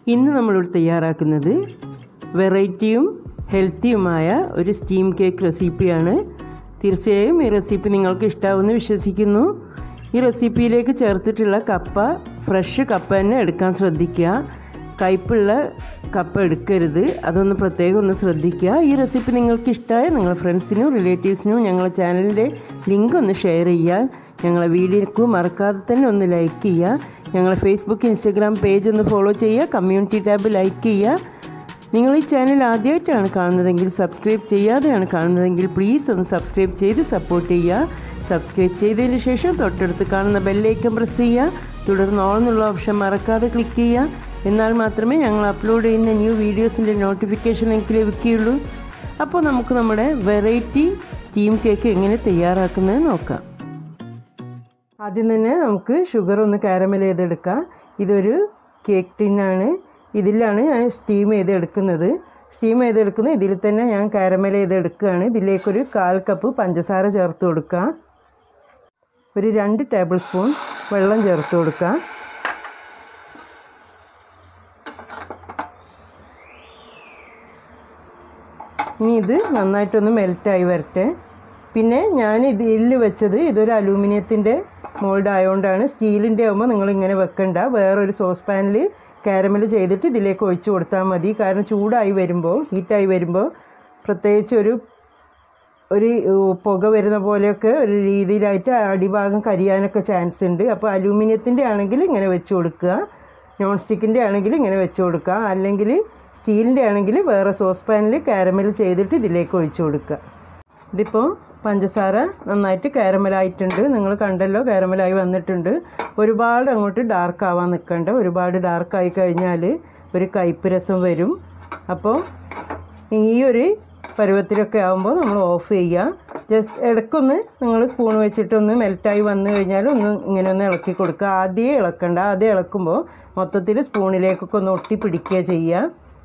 ഇന്ന് നമ്മളിവിടെ തയ്യാറാക്കുന്നത് വെറൈറ്റിയും ഹെൽത്തിയുമായ ഒരു സ്റ്റീം കേക്ക് റെസിപ്പിയാണ് തീർച്ചയായും ഈ റെസിപ്പി നിങ്ങൾക്ക് ഇഷ്ടാവുമെന്ന് വിശ്വസിക്കുന്നു ഈ റെസിപ്പിയിലേക്ക് ചേർത്തിട്ടുള്ള കപ്പ ഫ്രഷ് കപ്പ തന്നെ എടുക്കാൻ ശ്രദ്ധിക്കുക കയ്പുള്ള കപ്പ എടുക്കരുത് അതൊന്ന് പ്രത്യേകം ഒന്ന് ശ്രദ്ധിക്കുക ഈ റെസിപ്പി നിങ്ങൾക്ക് ഇഷ്ടമായ നിങ്ങളുടെ ഫ്രണ്ട്സിനും റിലേറ്റീവ്സിനും ഞങ്ങളുടെ ചാനലിൻ്റെ ലിങ്ക് ഒന്ന് ഷെയർ ചെയ്യുക ഞങ്ങളെ വീഡിയോക്ക് മറക്കാതെ തന്നെ ഒന്ന് ലൈക്ക് ചെയ്യുക ഞങ്ങളെ ഫേസ്ബുക്ക് ഇൻസ്റ്റഗ്രാം പേജ് ഒന്ന് ഫോളോ ചെയ്യുക കമ്മ്യൂണിറ്റി ടാബ് ലൈക്ക് ചെയ്യുക നിങ്ങൾ ഈ ചാനൽ ആദ്യമായിട്ടാണ് കാണുന്നതെങ്കിൽ സബ്സ്ക്രൈബ് ചെയ്യാതെയാണ് കാണുന്നതെങ്കിൽ പ്ലീസ് ഒന്ന് സബ്സ്ക്രൈബ് ചെയ്ത് സപ്പോർട്ട് ചെയ്യുക സബ്സ്ക്രൈബ് ചെയ്തതിന് ശേഷം തൊട്ടടുത്ത് കാണുന്ന ബെല്ലൈക്കൺ പ്രസ് ചെയ്യുക തുടർന്ന് ഓൾ എന്നുള്ള ഓപ്ഷൻ മറക്കാതെ ക്ലിക്ക് ചെയ്യുക എന്നാൽ മാത്രമേ ഞങ്ങൾ അപ്ലോഡ് ചെയ്യുന്ന ന്യൂ വീഡിയോസിൻ്റെ നോട്ടിഫിക്കേഷൻ നിങ്ങൾക്ക് ലഭിക്കുകയുള്ളൂ അപ്പോൾ നമുക്ക് നമ്മുടെ വെറൈറ്റി സ്റ്റീം കേക്ക് എങ്ങനെ തയ്യാറാക്കുന്നത് നോക്കാം ആദ്യം തന്നെ നമുക്ക് ഷുഗർ ഒന്ന് കാരമൽ ചെയ്തെടുക്കാം ഇതൊരു കേക്ക് ടിന്നാണ് ഇതിലാണ് ഞാൻ സ്റ്റീം ചെയ്തെടുക്കുന്നത് സ്റ്റീം ചെയ്തെടുക്കുന്നത് ഇതിൽ തന്നെ ഞാൻ കാരമൽ ചെയ്തെടുക്കുകയാണ് ഇതിലേക്കൊരു കാൽ കപ്പ് പഞ്ചസാര ചേർത്ത് കൊടുക്കാം ഒരു രണ്ട് ടേബിൾ സ്പൂൺ വെള്ളം ചേർത്ത് കൊടുക്കാം ഇനി ഇത് നന്നായിട്ടൊന്ന് മെൽറ്റായി വരട്ടെ പിന്നെ ഞാൻ ഇതിൽ വെച്ചത് ഇതൊരു അലൂമിനിയത്തിൻ്റെ മോൾഡ് ആയതുകൊണ്ടാണ് സ്റ്റീലിൻ്റെ ആകുമ്പോൾ നിങ്ങൾ ഇങ്ങനെ വെക്കണ്ട വേറൊരു സോസ് പാനിൽ കാരമൽ ചെയ്തിട്ട് ഇതിലേക്ക് ഒഴിച്ച് കൊടുത്താൽ മതി കാരണം ചൂടായി വരുമ്പോൾ ഹീറ്റായി വരുമ്പോൾ പ്രത്യേകിച്ച് ഒരു ഒരു പുക വരുന്ന പോലെയൊക്കെ ഒരു രീതിയിലായിട്ട് അടിഭാഗം കരിയാനൊക്കെ ചാൻസ് ഉണ്ട് അപ്പോൾ അലൂമിനിയത്തിൻ്റെ ആണെങ്കിൽ ഇങ്ങനെ വെച്ച് കൊടുക്കുക നോൺ സ്റ്റിക്കിൻ്റെ ആണെങ്കിൽ ഇങ്ങനെ വെച്ച് കൊടുക്കുക അല്ലെങ്കിൽ സ്റ്റീലിൻ്റെ ആണെങ്കിൽ വേറെ സോസ് പാനിൽ കാരമൽ ചെയ്തിട്ട് ഇതിലേക്ക് ഒഴിച്ചു കൊടുക്കുക ഇതിപ്പോൾ പഞ്ചസാര നന്നായിട്ട് കാരമലായിട്ടുണ്ട് നിങ്ങൾ കണ്ടല്ലോ കാരമലായി വന്നിട്ടുണ്ട് ഒരുപാട് അങ്ങോട്ട് ഡാർക്ക് ആവാൻ നിൽക്കണ്ട ഒരുപാട് ഡാർക്കായി കഴിഞ്ഞാൽ ഒരു കയ്പ്പ് രസം വരും അപ്പോൾ ഈ ഒരു പരുവത്തിലൊക്കെ ആകുമ്പോൾ നമ്മൾ ഓഫ് ചെയ്യുക ജസ്റ്റ് ഇടയ്ക്കൊന്ന് നിങ്ങൾ സ്പൂൺ വെച്ചിട്ടൊന്ന് മെൽറ്റായി വന്നു കഴിഞ്ഞാൽ ഒന്ന് ഇങ്ങനെ ഒന്ന് ഇളക്കി കൊടുക്കുക ആദ്യമേ ഇളക്കണ്ട ആദ്യം ഇളക്കുമ്പോൾ മൊത്തത്തിൽ സ്പൂണിലേക്കൊക്കെ ഒന്ന് ഒട്ടി പിടിക്കുക ചെയ്യുക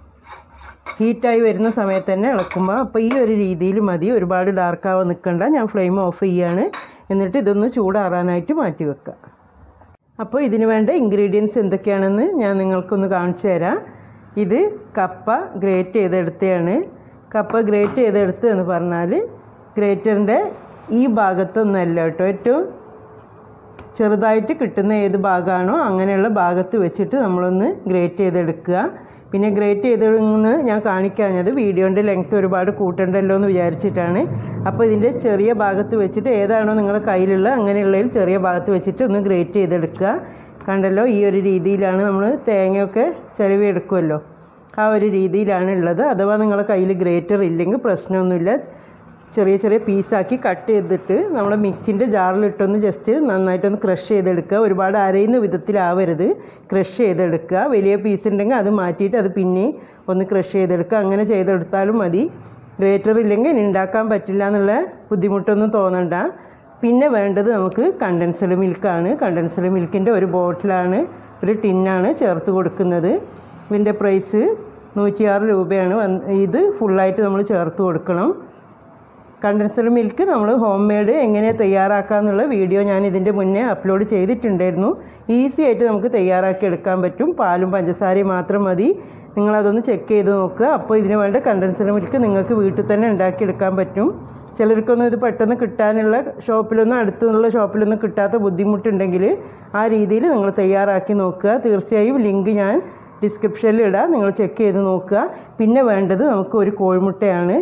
ഹീറ്റായി വരുന്ന സമയത്ത് തന്നെ ഇളക്കുമ്പോൾ അപ്പോൾ ഈ ഒരു രീതിയിൽ മതി ഒരുപാട് ഡാർക്കാവാൻ നിൽക്കണ്ട ഞാൻ ഫ്ലെയിം ഓഫ് ചെയ്യാണ് എന്നിട്ട് ഇതൊന്ന് ചൂടാറാനായിട്ട് മാറ്റി വെക്കുക അപ്പോൾ ഇതിന് വേണ്ട ഇൻഗ്രീഡിയൻസ് എന്തൊക്കെയാണെന്ന് ഞാൻ നിങ്ങൾക്കൊന്ന് കാണിച്ചു തരാം ഇത് കപ്പ ഗ്രേറ്റ് ചെയ്തെടുത്തതാണ് കപ്പ ഗ്രേറ്റ് ചെയ്തെടുത്ത് എന്ന് പറഞ്ഞാൽ ഗ്രേറ്ററിൻ്റെ ഈ ഭാഗത്തൊന്നല്ല കേട്ടോ ഏറ്റവും ചെറുതായിട്ട് കിട്ടുന്ന ഏത് ഭാഗമാണോ അങ്ങനെയുള്ള ഭാഗത്ത് വെച്ചിട്ട് നമ്മളൊന്ന് ഗ്രേറ്റ് ചെയ്തെടുക്കുക പിന്നെ ഗ്രേറ്റ് ചെയ്തെടുന്ന് ഞാൻ കാണിക്കാഞ്ഞത് വീഡിയോൻ്റെ ലെങ്ത്ത് ഒരുപാട് കൂട്ടണ്ടല്ലോ എന്ന് വിചാരിച്ചിട്ടാണ് അപ്പോൾ ഇതിൻ്റെ ചെറിയ ഭാഗത്ത് വെച്ചിട്ട് ഏതാണോ നിങ്ങളുടെ കയ്യിലുള്ള അങ്ങനെയുള്ളതിൽ ചെറിയ ഭാഗത്ത് വെച്ചിട്ട് ഒന്ന് ഗ്രേറ്റ് ചെയ്തെടുക്കുക കണ്ടല്ലോ ഈ ഒരു രീതിയിലാണ് നമ്മൾ തേങ്ങയൊക്കെ ചിലവ് എടുക്കുമല്ലോ ആ ഒരു രീതിയിലാണ് ഉള്ളത് അഥവാ നിങ്ങളുടെ കയ്യിൽ ഗ്രേറ്റർ ഇല്ലെങ്കിൽ പ്രശ്നമൊന്നുമില്ല ചെറിയ ചെറിയ പീസാക്കി കട്ട് ചെയ്തിട്ട് നമ്മൾ മിക്സിൻ്റെ ജാറിലിട്ടൊന്ന് ജസ്റ്റ് നന്നായിട്ടൊന്ന് ക്രഷ് ചെയ്തെടുക്കുക ഒരുപാട് അരയുന്ന വിധത്തിലാവരുത് ക്രഷ് ചെയ്തെടുക്കുക വലിയ പീസ് ഉണ്ടെങ്കിൽ അത് മാറ്റിയിട്ട് അത് പിന്നെ ഒന്ന് ക്രഷ് ചെയ്തെടുക്കുക അങ്ങനെ ചെയ്തെടുത്താലും മതി ഗ്രേറ്റർ ഇല്ലെങ്കിൽ ഇനി ഉണ്ടാക്കാൻ പറ്റില്ല എന്നുള്ള ബുദ്ധിമുട്ടൊന്നും തോന്നണ്ട പിന്നെ വേണ്ടത് നമുക്ക് കണ്ടൻസഡ് മിൽക്കാണ് കണ്ടൻസഡ് മിൽക്കിൻ്റെ ഒരു ബോട്ടിലാണ് ഒരു ടിന്നാണ് ചേർത്ത് കൊടുക്കുന്നത് ഇതിൻ്റെ പ്രൈസ് നൂറ്റിയാറ് രൂപയാണ് വന്ന് ഇത് ഫുള്ളായിട്ട് നമ്മൾ ചേർത്ത് കൊടുക്കണം കണ്ടൻസഡ് മിൽക്ക് നമ്മൾ ഹോം മെയ്ഡ് എങ്ങനെ തയ്യാറാക്കാമെന്നുള്ള വീഡിയോ ഞാൻ ഇതിൻ്റെ മുന്നേ അപ്ലോഡ് ചെയ്തിട്ടുണ്ടായിരുന്നു ഈസി ആയിട്ട് നമുക്ക് തയ്യാറാക്കി എടുക്കാൻ പറ്റും പാലും പഞ്ചസാരയും മാത്രം മതി നിങ്ങളതൊന്ന് ചെക്ക് ചെയ്ത് നോക്കുക അപ്പോൾ ഇതിന് വേണ്ട കണ്ടൻസഡ് മിൽക്ക് നിങ്ങൾക്ക് വീട്ടിൽ തന്നെ ഉണ്ടാക്കിയെടുക്കാൻ പറ്റും ചിലർക്കൊന്നും ഇത് പെട്ടെന്ന് കിട്ടാനുള്ള ഷോപ്പിലൊന്നും അടുത്തുള്ള ഷോപ്പിലൊന്നും കിട്ടാത്ത ബുദ്ധിമുട്ടുണ്ടെങ്കിൽ ആ രീതിയിൽ നിങ്ങൾ തയ്യാറാക്കി നോക്കുക തീർച്ചയായും ലിങ്ക് ഞാൻ ഡിസ്ക്രിപ്ഷനിൽ ഇടാം നിങ്ങൾ ചെക്ക് ചെയ്ത് നോക്കുക പിന്നെ വേണ്ടത് നമുക്ക് ഒരു കോഴിമുട്ടയാണ്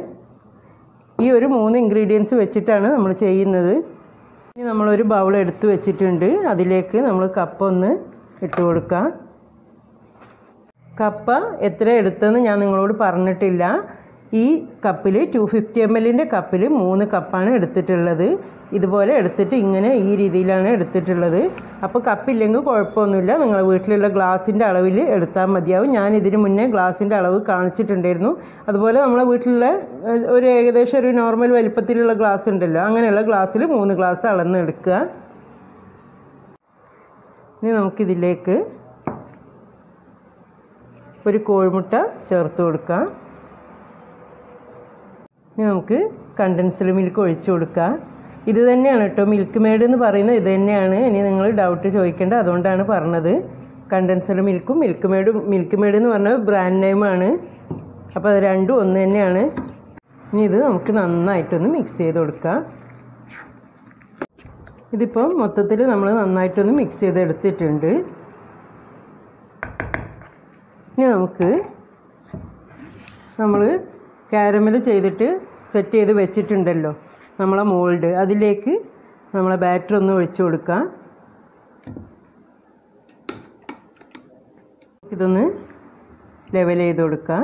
ഈ ഒരു മൂന്ന് ഇൻഗ്രീഡിയൻസ് വെച്ചിട്ടാണ് നമ്മൾ ചെയ്യുന്നത് ഇനി നമ്മളൊരു ബൗൾ എടുത്ത് വെച്ചിട്ടുണ്ട് അതിലേക്ക് നമ്മൾ കപ്പ ഒന്ന് ഇട്ട് കൊടുക്കാം കപ്പ എത്ര എടുത്തെന്ന് ഞാൻ നിങ്ങളോട് പറഞ്ഞിട്ടില്ല ഈ കപ്പിൽ ടു ഫിഫ്റ്റി എം എല്ലിൻ്റെ കപ്പിൽ മൂന്ന് കപ്പാണ് എടുത്തിട്ടുള്ളത് ഇതുപോലെ എടുത്തിട്ട് ഇങ്ങനെ ഈ രീതിയിലാണ് എടുത്തിട്ടുള്ളത് അപ്പോൾ കപ്പില്ലെങ്കിൽ കുഴപ്പമൊന്നുമില്ല നിങ്ങളുടെ വീട്ടിലുള്ള ഗ്ലാസിൻ്റെ അളവിൽ എടുത്താൽ മതിയാവും ഞാൻ ഇതിന് മുന്നേ ഗ്ലാസിൻ്റെ അളവ് കാണിച്ചിട്ടുണ്ടായിരുന്നു അതുപോലെ നമ്മളെ വീട്ടിലുള്ള ഏഹ്, ഒരു ഏകദേശം ഒരു നോർമൽ വലിപ്പത്തിലുള്ള ഗ്ലാസ് ഉണ്ടല്ലോ അങ്ങനെയുള്ള ഗ്ലാസ്സിൽ മൂന്ന് ഗ്ലാസ് അളന്ന് എടുക്കുക ഇനി നമുക്കിതിലേക്ക് ഒരു കോഴിമുട്ട ചേർത്ത് കൊടുക്കാം ഇനി നമുക്ക് കണ്ടൻസ്ഡ് മിൽക്ക് ഒഴിച്ചു കൊടുക്കാം ഇത് തന്നെയാണ് കേട്ടോ മിൽക്ക് മെയ്ഡ് എന്ന് പറയുന്നത് ഇത് തന്നെയാണ് ഇനി നിങ്ങൾ ഡൗട്ട് ചോദിക്കേണ്ട അതുകൊണ്ടാണ് പറഞ്ഞത് കണ്ടൻസഡ് മിൽക്കും മിൽക്ക് മെയ്ഡും മിൽക്ക് മെയ്ഡ് എന്ന് പറഞ്ഞ ബ്രാൻഡ് നെയിമാണ് അപ്പോൾ അത് രണ്ടും ഒന്ന് തന്നെയാണ് ഇനി ഇത് നമുക്ക് നന്നായിട്ടൊന്ന് മിക്സ് ചെയ്ത് കൊടുക്കാം ഇതിപ്പോൾ മൊത്തത്തിൽ നമ്മൾ നന്നായിട്ടൊന്ന് മിക്സ് ചെയ്ത് എടുത്തിട്ടുണ്ട് ഇനി നമുക്ക് നമ്മൾ കാരമൽ ചെയ്തിട്ട് സെറ്റ് ചെയ്ത് വെച്ചിട്ടുണ്ടല്ലോ നമ്മളെ മോൾഡ് അതിലേക്ക് നമ്മളെ ബാറ്റർ ഒന്ന് ഒഴിച്ചു കൊടുക്കാം ഇതൊന്ന് ലെവൽ ചെയ്ത് കൊടുക്കാം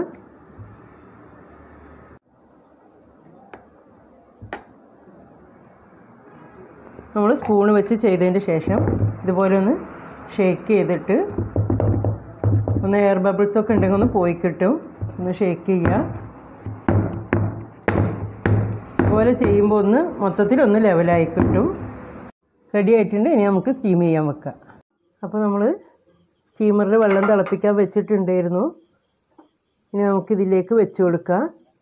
നമ്മൾ സ്പൂൺ വെച്ച് ചെയ്തതിന് ശേഷം ഇതുപോലെ ഒന്ന് ഷേക്ക് ചെയ്തിട്ട് ഒന്ന് എയർ ബബിൾസ് ഒക്കെ ഉണ്ടെങ്കിൽ ഒന്ന് പോയി കിട്ടും ഒന്ന് ഷേക്ക് ചെയ്യുക അതുപോലെ ചെയ്യുമ്പോൾ ഒന്ന് മൊത്തത്തിൽ ഒന്ന് ലെവലായി കിട്ടും റെഡി ആയിട്ടുണ്ട് ഇനി നമുക്ക് സ്റ്റീം ചെയ്യാൻ വെക്കാം അപ്പോൾ നമ്മൾ സ്റ്റീമറിൽ വെള്ളം തിളപ്പിക്കാൻ വെച്ചിട്ടുണ്ടായിരുന്നു ഇനി നമുക്കിതിലേക്ക് വെച്ച് കൊടുക്കാം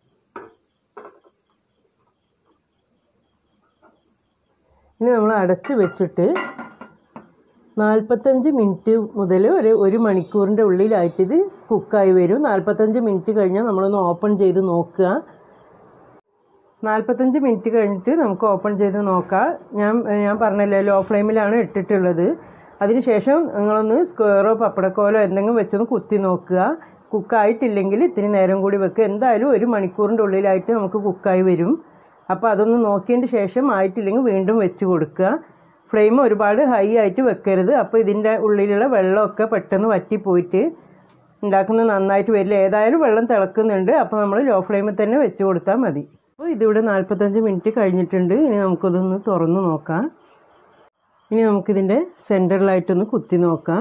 ഇനി നമ്മൾ അടച്ച് വെച്ചിട്ട് നാൽപ്പത്തഞ്ച് മിനിറ്റ് മുതൽ ഒരു ഒരു മണിക്കൂറിൻ്റെ ഉള്ളിലായിട്ട് ഇത് കുക്കായി വരും നാൽപ്പത്തഞ്ച് മിനിറ്റ് കഴിഞ്ഞാൽ നമ്മളൊന്ന് ഓപ്പൺ ചെയ്ത് നോക്കുക നാൽപ്പത്തഞ്ച് മിനിറ്റ് കഴിഞ്ഞിട്ട് നമുക്ക് ഓപ്പൺ ചെയ്ത് നോക്കാം ഞാൻ ഞാൻ പറഞ്ഞല്ലോ ലോ ഫ്ലെയിമിലാണ് ഇട്ടിട്ടുള്ളത് അതിനുശേഷം നിങ്ങളൊന്ന് സ്ക്വയറോ പപ്പടക്കോലോ എന്തെങ്കിലും വെച്ചൊന്ന് കുത്തി നോക്കുക കുക്കായിട്ടില്ലെങ്കിൽ ഇത്തിരി നേരം കൂടി വെക്കുക എന്തായാലും ഒരു മണിക്കൂറിൻ്റെ ഉള്ളിലായിട്ട് നമുക്ക് കുക്കായി വരും അപ്പോൾ അതൊന്ന് നോക്കിയതിന് ശേഷം ആയിട്ടില്ലെങ്കിൽ വീണ്ടും വെച്ച് കൊടുക്കുക ഫ്ലെയിം ഒരുപാട് ഹൈ ആയിട്ട് വെക്കരുത് അപ്പോൾ ഇതിൻ്റെ ഉള്ളിലുള്ള വെള്ളമൊക്കെ പെട്ടെന്ന് വറ്റിപ്പോയിട്ട് ഉണ്ടാക്കുന്നത് നന്നായിട്ട് വരില്ല ഏതായാലും വെള്ളം തിളക്കുന്നുണ്ട് അപ്പോൾ നമ്മൾ ലോ ഫ്ലെയിമിൽ തന്നെ വെച്ച് കൊടുത്താൽ മതി അപ്പോൾ ഇതിവിടെ നാൽപ്പത്തഞ്ച് മിനിറ്റ് കഴിഞ്ഞിട്ടുണ്ട് ഇനി നമുക്കതൊന്ന് തുറന്ന് നോക്കാം ഇനി നമുക്കിതിൻ്റെ സെൻറ്ററിലായിട്ടൊന്ന് കുത്തി നോക്കാം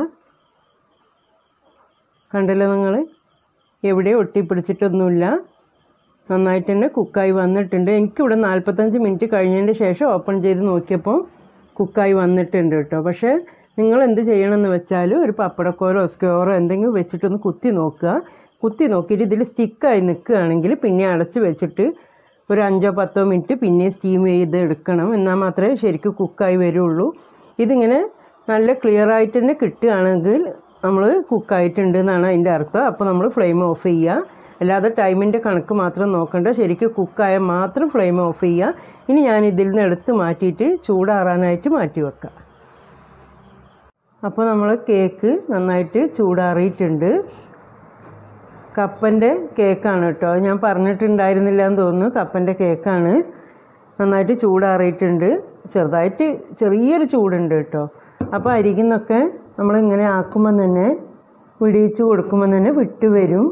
കണ്ടല്ലോ നിങ്ങൾ എവിടെ ഒട്ടിപ്പിടിച്ചിട്ടൊന്നുമില്ല നന്നായിട്ട് തന്നെ കുക്കായി വന്നിട്ടുണ്ട് എനിക്കിവിടെ നാൽപ്പത്തഞ്ച് മിനിറ്റ് കഴിഞ്ഞതിന് ശേഷം ഓപ്പൺ ചെയ്ത് നോക്കിയപ്പോൾ കുക്കായി വന്നിട്ടുണ്ട് കേട്ടോ പക്ഷേ നിങ്ങൾ എന്ത് ചെയ്യണമെന്ന് വെച്ചാൽ ഒരു പപ്പടക്കോരോ സ്ക്വയറോ എന്തെങ്കിലും വെച്ചിട്ടൊന്ന് കുത്തി നോക്കുക കുത്തി നോക്കിയിട്ട് ഇതിൽ സ്റ്റിക്കായി നിൽക്കുകയാണെങ്കിൽ പിന്നെ അടച്ച് വെച്ചിട്ട് ഒരു അഞ്ചോ പത്തോ മിനിറ്റ് പിന്നെ സ്റ്റീം ചെയ്ത് എടുക്കണം എന്നാൽ മാത്രമേ ശരിക്കും കുക്കായി വരുള്ളൂ ഇതിങ്ങനെ നല്ല ക്ലിയർ ആയിട്ട് തന്നെ കിട്ടുകയാണെങ്കിൽ നമ്മൾ കുക്കായിട്ടുണ്ട് എന്നാണ് അതിൻ്റെ അർത്ഥം അപ്പോൾ നമ്മൾ ഫ്ലെയിം ഓഫ് ചെയ്യുക അല്ലാതെ ടൈമിൻ്റെ കണക്ക് മാത്രം നോക്കണ്ട ശരിക്കും കുക്കായാൽ മാത്രം ഫ്ലെയിം ഓഫ് ചെയ്യുക ഇനി ഞാൻ ഇതിൽ നിന്ന് എടുത്ത് മാറ്റിയിട്ട് ചൂടാറാനായിട്ട് മാറ്റി വെക്കാം അപ്പോൾ നമ്മൾ കേക്ക് നന്നായിട്ട് ചൂടാറിയിട്ടുണ്ട് കപ്പൻ്റെ കേക്കാണ് കേട്ടോ ഞാൻ പറഞ്ഞിട്ടുണ്ടായിരുന്നില്ല എന്ന് തോന്നുന്നു കപ്പൻ്റെ കേക്കാണ് നന്നായിട്ട് ചൂടാറിയിട്ടുണ്ട് ചെറുതായിട്ട് ചെറിയൊരു ചൂടുണ്ട് കേട്ടോ അപ്പോൾ അരികുന്നൊക്കെ നമ്മളിങ്ങനെ ആക്കുമ്പോൾ തന്നെ വിടിയിച്ച് കൊടുക്കുമ്പോൾ തന്നെ വിട്ട് വരും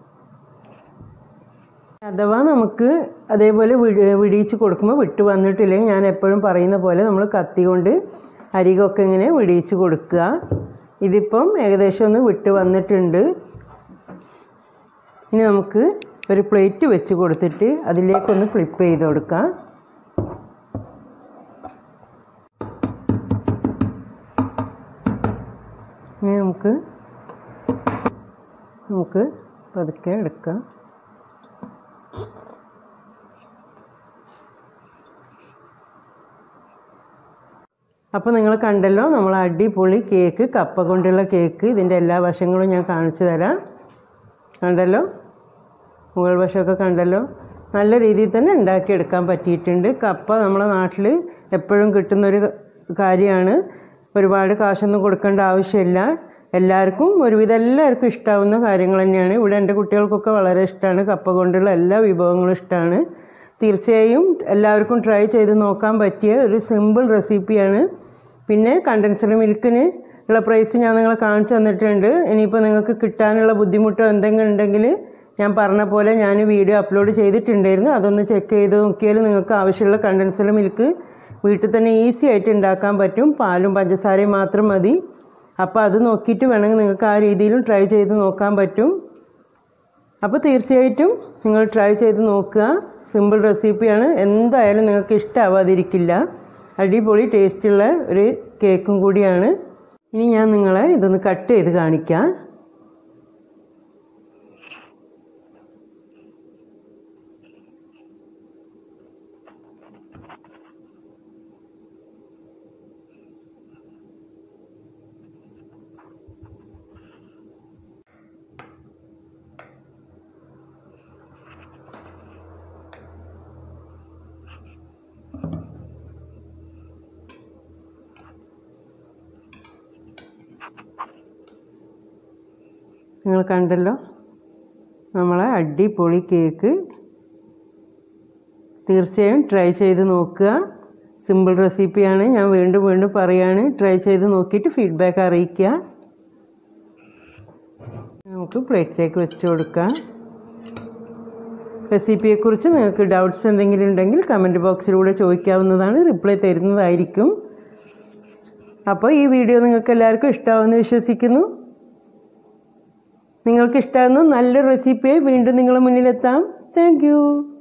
അഥവാ നമുക്ക് അതേപോലെ വിടി വിടിയിച്ച് കൊടുക്കുമ്പോൾ വിട്ട് വന്നിട്ടില്ലെങ്കിൽ ഞാൻ എപ്പോഴും പറയുന്ന പോലെ നമ്മൾ കത്തി കൊണ്ട് അരികൊക്കെ ഇങ്ങനെ വിടിയിച്ച് കൊടുക്കുക ഇതിപ്പം ഏകദേശം ഒന്ന് വിട്ട് വന്നിട്ടുണ്ട് ഇനി നമുക്ക് ഒരു പ്ലേറ്റ് വെച്ച് കൊടുത്തിട്ട് അതിലേക്കൊന്ന് ഫ്ലിപ്പ് ചെയ്ത് കൊടുക്കാം ഇനി നമുക്ക് നമുക്ക് പതുക്കെ എടുക്കാം അപ്പോൾ നിങ്ങൾ കണ്ടല്ലോ നമ്മൾ അടിപൊളി കേക്ക് കപ്പ കൊണ്ടുള്ള കേക്ക് ഇതിൻ്റെ എല്ലാ വശങ്ങളും ഞാൻ കാണിച്ചു തരാം കണ്ടല്ലോ മുകൾ വശമൊക്കെ കണ്ടല്ലോ നല്ല രീതിയിൽ തന്നെ ഉണ്ടാക്കിയെടുക്കാൻ പറ്റിയിട്ടുണ്ട് കപ്പ നമ്മളെ നാട്ടിൽ എപ്പോഴും കിട്ടുന്നൊരു കാര്യമാണ് ഒരുപാട് കാശൊന്നും കൊടുക്കേണ്ട ആവശ്യമില്ല എല്ലാവർക്കും ഒരുവിധം എല്ലാവർക്കും ഇഷ്ടാവുന്ന കാര്യങ്ങൾ തന്നെയാണ് ഇവിടെ എൻ്റെ കുട്ടികൾക്കൊക്കെ വളരെ ഇഷ്ടമാണ് കപ്പ കൊണ്ടുള്ള എല്ലാ വിഭവങ്ങളും ഇഷ്ടമാണ് തീർച്ചയായും എല്ലാവർക്കും ട്രൈ ചെയ്ത് നോക്കാൻ പറ്റിയ ഒരു സിമ്പിൾ റെസിപ്പിയാണ് പിന്നെ കണ്ടൻസഡ് മിൽക്കിന് ഉള്ള പ്രൈസ് ഞാൻ നിങ്ങളെ കാണിച്ചു തന്നിട്ടുണ്ട് ഇനിയിപ്പോൾ നിങ്ങൾക്ക് കിട്ടാനുള്ള ബുദ്ധിമുട്ടോ എന്തെങ്കിലും ഉണ്ടെങ്കിൽ ഞാൻ പറഞ്ഞ പോലെ ഞാൻ വീഡിയോ അപ്ലോഡ് ചെയ്തിട്ടുണ്ടായിരുന്നു അതൊന്ന് ചെക്ക് ചെയ്ത് നോക്കിയാൽ നിങ്ങൾക്ക് ആവശ്യമുള്ള കണ്ടൻസഡ് മിൽക്ക് വീട്ടിൽ തന്നെ ഈസി ആയിട്ട് ഉണ്ടാക്കാൻ പറ്റും പാലും പഞ്ചസാരയും മാത്രം മതി അപ്പോൾ അത് നോക്കിയിട്ട് വേണമെങ്കിൽ നിങ്ങൾക്ക് ആ രീതിയിലും ട്രൈ ചെയ്ത് നോക്കാൻ പറ്റും അപ്പോൾ തീർച്ചയായിട്ടും നിങ്ങൾ ട്രൈ ചെയ്ത് നോക്കുക സിമ്പിൾ റെസിപ്പിയാണ് എന്തായാലും നിങ്ങൾക്ക് ഇഷ്ടമാവാതിരിക്കില്ല അടിപൊളി ടേസ്റ്റുള്ള ഒരു കേക്കും കൂടിയാണ് ഇനി ഞാൻ നിങ്ങളെ ഇതൊന്ന് കട്ട് ചെയ്ത് കാണിക്കാം നിങ്ങൾ കണ്ടല്ലോ നമ്മളെ അടിപൊളി കേക്ക് തീർച്ചയായും ട്രൈ ചെയ്ത് നോക്കുക സിമ്പിൾ റെസിപ്പിയാണ് ഞാൻ വീണ്ടും വീണ്ടും പറയാണ് ട്രൈ ചെയ്ത് നോക്കിയിട്ട് ഫീഡ്ബാക്ക് അറിയിക്കുക നമുക്ക് പ്ലേറ്റിലേക്ക് വെച്ച് കൊടുക്കാം റെസിപ്പിയെക്കുറിച്ച് നിങ്ങൾക്ക് ഡൗട്ട്സ് എന്തെങ്കിലും ഉണ്ടെങ്കിൽ കമൻറ്റ് ബോക്സിലൂടെ ചോദിക്കാവുന്നതാണ് റിപ്ലൈ തരുന്നതായിരിക്കും അപ്പോൾ ഈ വീഡിയോ നിങ്ങൾക്ക് എല്ലാവർക്കും ഇഷ്ടമാവുമെന്ന് വിശ്വസിക്കുന്നു നിങ്ങൾക്ക് ഇഷ്ടമാകുന്ന നല്ല റെസിപ്പിയായി വീണ്ടും നിങ്ങളുടെ മുന്നിലെത്താം താങ്ക്